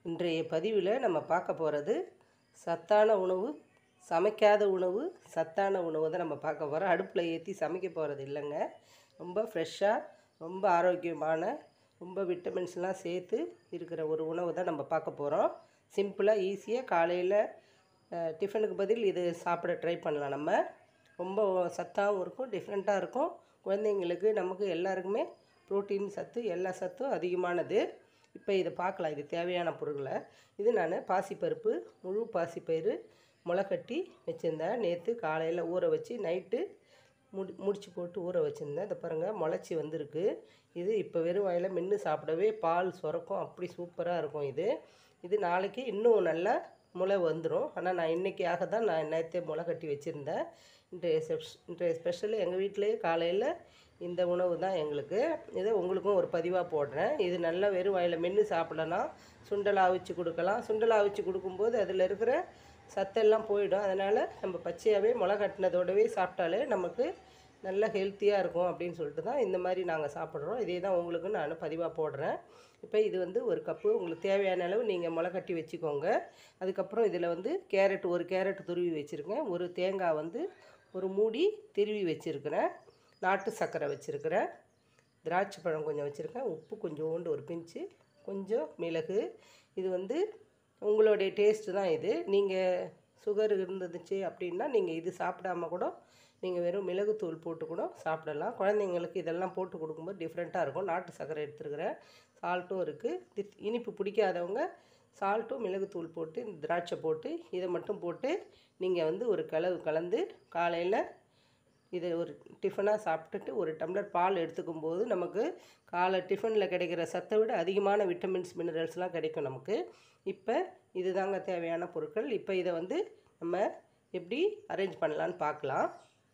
இன்றைய பதிவில் நம்ம பார்க்க போகிறது சத்தான உணவு சமைக்காத உணவு சத்தான உணவு தான் நம்ம பார்க்க போகிறோம் அடுப்பில் ஏற்றி சமைக்க போகிறது இல்லைங்க ரொம்ப ஃப்ரெஷ்ஷாக ரொம்ப ஆரோக்கியமான ரொம்ப விட்டமின்ஸ்லாம் சேர்த்து இருக்கிற ஒரு உணவு தான் நம்ம பார்க்க போகிறோம் சிம்பிளாக ஈஸியாக காலையில் அஹ், டிஃபனுக்கு பதில் இது சாப்பிட ட்ரை பண்ணலாம் நம்ம ரொம்ப சத்தாகவும் இருக்கும் டிஃப்ரெண்ட்டாக இருக்கும் குழந்தைங்களுக்கு நமக்கு எல்லாருக்குமே புரோட்டீன் சத்து எல்லா சத்தும் அதிகமானது இப்போ இதை பார்க்கலாம் இது தேவையான பொருட்களை இது நான் பாசிப்பருப்பு முழு பாசிப்பயிறு முளைக்கட்டி வச்சுருந்தேன் நேற்று காலையில் ஊற வச்சு நைட்டு முடி முடிச்சு போட்டு ஊற வச்சுருந்தேன் இதை பாருங்கள் முளைச்சி வந்திருக்கு இது இப்போ வெறும் வாயில் மென்று சாப்பிடவே பால் சுரக்கும் அப்படி சூப்பராக இருக்கும் இது இது நாளைக்கு இன்னும் நல்லா முளை வந்துடும் ஆனால் நான் இன்றைக்கியாக தான் நான் நேற்றே முளை கட்டி வச்சுருந்தேன் இன்றைய ஸ்பெஷ் இன்றைய ஸ்பெஷல் எங்கள் வீட்டிலேயே காலையில் இந்த உணவு தான் எங்களுக்கு இதை உங்களுக்கும் ஒரு பதிவாக போடுறேன் இது நல்லா வெறும் வாயில் மென்று சாப்பிடலாம் சுண்டல் அவிச்சு கொடுக்கலாம் சுண்டல் அவிச்சு கொடுக்கும்போது அதில் இருக்கிற சத்தெல்லாம் போயிடும் அதனால் நம்ம பச்சையாகவே முளை கட்டினதோடவே சாப்பிட்டாலே நமக்கு நல்ல ஹெல்த்தியாக இருக்கும் அப்படின்னு சொல்லிட்டு தான் இந்த மாதிரி நாங்கள் சாப்பிட்றோம் இதே தான் உங்களுக்கு நான் பதிவாக போடுறேன் இப்போ இது வந்து ஒரு கப்பு உங்களுக்கு தேவையான அளவு நீங்கள் முளை கட்டி வச்சுக்கோங்க அதுக்கப்புறம் இதில் வந்து கேரட் ஒரு கேரட் துருவி வச்சுருக்கேன் ஒரு தேங்காய் வந்து ஒரு மூடி திருவி வச்சுருக்கிறேன் நாட்டு சர்க்கரை வச்சுருக்கிறேன் திராட்சை பழம் கொஞ்சம் வச்சுருக்கேன் உப்பு கொஞ்சோண்டு ஒரு பிஞ்சு கொஞ்சம் மிளகு இது வந்து உங்களுடைய டேஸ்ட்டு தான் இது நீங்கள் சுகர் இருந்துச்சு அப்படின்னா நீங்கள் இது சாப்பிடாம கூட நீங்கள் வெறும் மிளகுத்தூள் போட்டு கூட சாப்பிடலாம் குழந்தைங்களுக்கு இதெல்லாம் போட்டு கொடுக்கும்போது டிஃப்ரெண்ட்டாக இருக்கும் நாட்டு சர்க்கரை எடுத்துருக்கிறேன் சால்ட்டும் இருக்குது இனிப்பு பிடிக்காதவங்க சால்ட்டும் மிளகுத்தூள் போட்டு இந்த திராட்சை போட்டு இதை மட்டும் போட்டு நீங்கள் வந்து ஒரு கலவு கலந்து காலையில் இதை ஒரு டிஃபனாக சாப்பிட்டுட்டு ஒரு டம்ளர் பால் எடுத்துக்கும் போது நமக்கு காலை டிஃபனில் கிடைக்கிற சத்தை விட அதிகமான விட்டமின்ஸ் மினரல்ஸ்லாம் கிடைக்கும் நமக்கு இப்போ இதுதாங்க தேவையான பொருட்கள் இப்போ இதை வந்து நம்ம எப்படி அரேஞ்ச் பண்ணலான்னு பார்க்கலாம்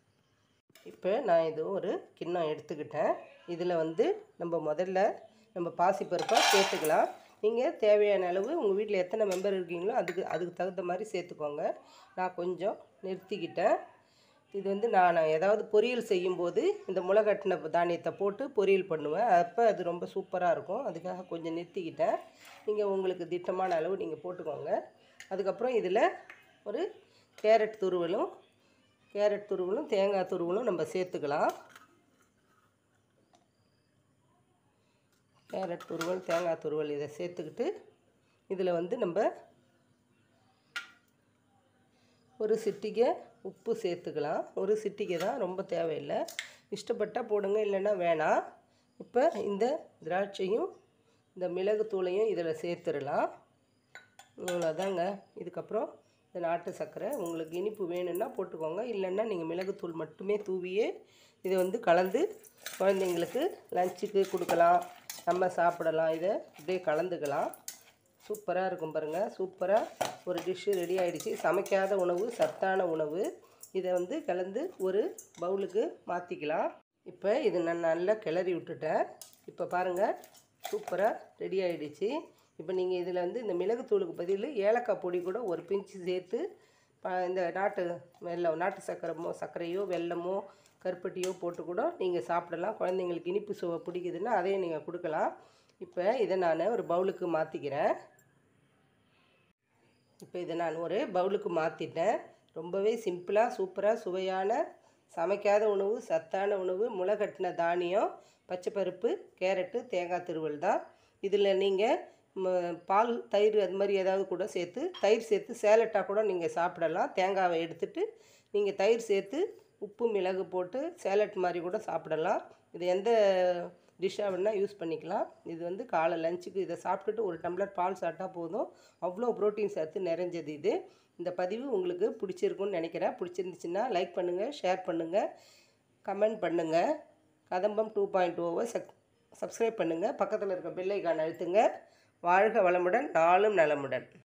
இப்போ நான் இது ஒரு கிண்ணம் எடுத்துக்கிட்டேன் இதில் வந்து நம்ம முதல்ல நம்ம பாசிப்பருப்பை சேர்த்துக்கலாம் நீங்கள் தேவையான அளவு உங்கள் வீட்டில் எத்தனை மெம்பர் இருக்கீங்களோ அதுக்கு அதுக்கு தகுந்த மாதிரி சேர்த்துக்கோங்க நான் கொஞ்சம் நிறுத்திக்கிட்டேன் இது வந்து நான் ஏதாவது பொரியல் செய்யும்போது இந்த முளைகட்டின தானியத்தை போட்டு பொரியல் பண்ணுவேன் அப்போ அது ரொம்ப சூப்பராக இருக்கும் அதுக்காக கொஞ்சம் நிறுத்திக்கிட்டேன் நீங்கள் உங்களுக்கு திட்டமான அளவு நீங்கள் போட்டுக்கோங்க அதுக்கப்புறம் இதில் ஒரு கேரட் துருவலும் கேரட் துருவலும் தேங்காய் துருவலும் நம்ம சேர்த்துக்கலாம் கேரட் துருவல் தேங்காய் துருவல் இதை சேர்த்துக்கிட்டு இதில் வந்து நம்ம ஒரு சிட்டிகை உப்பு சேர்த்துக்கலாம் ஒரு சிட்டிகை தான் ரொம்ப தேவையில்லை இஷ்டப்பட்டால் போடுங்க இல்லைன்னா வேணாம் இப்போ இந்த திராட்சையும் இந்த மிளகுத்தூளையும் இதில் சேர்த்துடலாம் இவ்வளோதாங்க இதுக்கப்புறம் இந்த நாட்டு சர்க்கரை உங்களுக்கு இனிப்பு வேணும்னா போட்டுக்கோங்க இல்லைன்னா நீங்கள் மிளகுத்தூள் மட்டுமே தூவியே இதை வந்து கலந்து குழந்தைங்களுக்கு லஞ்சுக்கு கொடுக்கலாம் நம்ம சாப்பிடலாம் இதை இப்படியே கலந்துக்கலாம் சூப்பராக இருக்கும் பாருங்கள் சூப்பராக ஒரு டிஷ்ஷு ரெடி ஆகிடுச்சு சமைக்காத உணவு சத்தான உணவு இதை வந்து கலந்து ஒரு பவுலுக்கு மாற்றிக்கலாம் இப்போ இது நான் நல்லா கிளறி விட்டுட்டேன் இப்போ பாருங்கள் சூப்பராக ரெடி ஆகிடுச்சு இப்போ நீங்கள் இதில் வந்து இந்த மிளகுத்தூளுக்கு பதில் ஏலக்காய் பொடி கூட ஒரு பிஞ்சு சேர்த்து ப- இந்த நாட்டு வெல்லம் நாட்டு சர்க்கரமோ சர்க்கரையோ வெல்லமோ கருப்பட்டியோ போட்டு கூட நீங்கள் சாப்பிடலாம் குழந்தைங்களுக்கு இனிப்பு சுவை பிடிக்குதுன்னா அதையும் நீங்கள் கொடுக்கலாம் இப்போ இதை நான் ஒரு பவுலுக்கு மாற்றிக்கிறேன் இப்போ இதை நான் ஒரு பவுலுக்கு மாற்றிட்டேன் ரொம்பவே சிம்பிளாக சூப்பராக சுவையான சமைக்காத உணவு சத்தான உணவு முளைகட்டின தானியம் பச்சைப்பருப்பு கேரட்டு தேங்காய் திருவல் தான் இதில் நீங்கள் பால் தயிர் அது மாதிரி ஏதாவது கூட சேர்த்து தயிர் சேர்த்து சேலட்டாக கூட நீங்கள் சாப்பிடலாம் தேங்காவை எடுத்துட்டு நீங்கள் தயிர் சேர்த்து உப்பு மிளகு போட்டு சேலட் மாதிரி கூட சாப்பிடலாம் இது எந்த டிஷ்ஷாக வேணால் யூஸ் பண்ணிக்கலாம் இது வந்து காலை லஞ்சுக்கு இதை சாப்பிட்டுட்டு ஒரு டம்ளர் பால் சாப்பிட்டா போதும் அவ்வளோ ப்ரோட்டீன் சத்து நிறைஞ்சது இது இந்த பதிவு உங்களுக்கு பிடிச்சிருக்குன்னு நினைக்கிறேன் பிடிச்சிருந்துச்சுன்னா லைக் பண்ணுங்கள் ஷேர் பண்ணுங்கள் கமெண்ட் பண்ணுங்கள் கதம்பம் டூ பாயிண்ட் ஓவை சக் சப்ஸ்கிரைப் பண்ணுங்கள் பக்கத்தில் இருக்க பெல் ஐக்கான் அழுத்துங்க வாழ்க வளமுடன் நாளும் நலமுடன்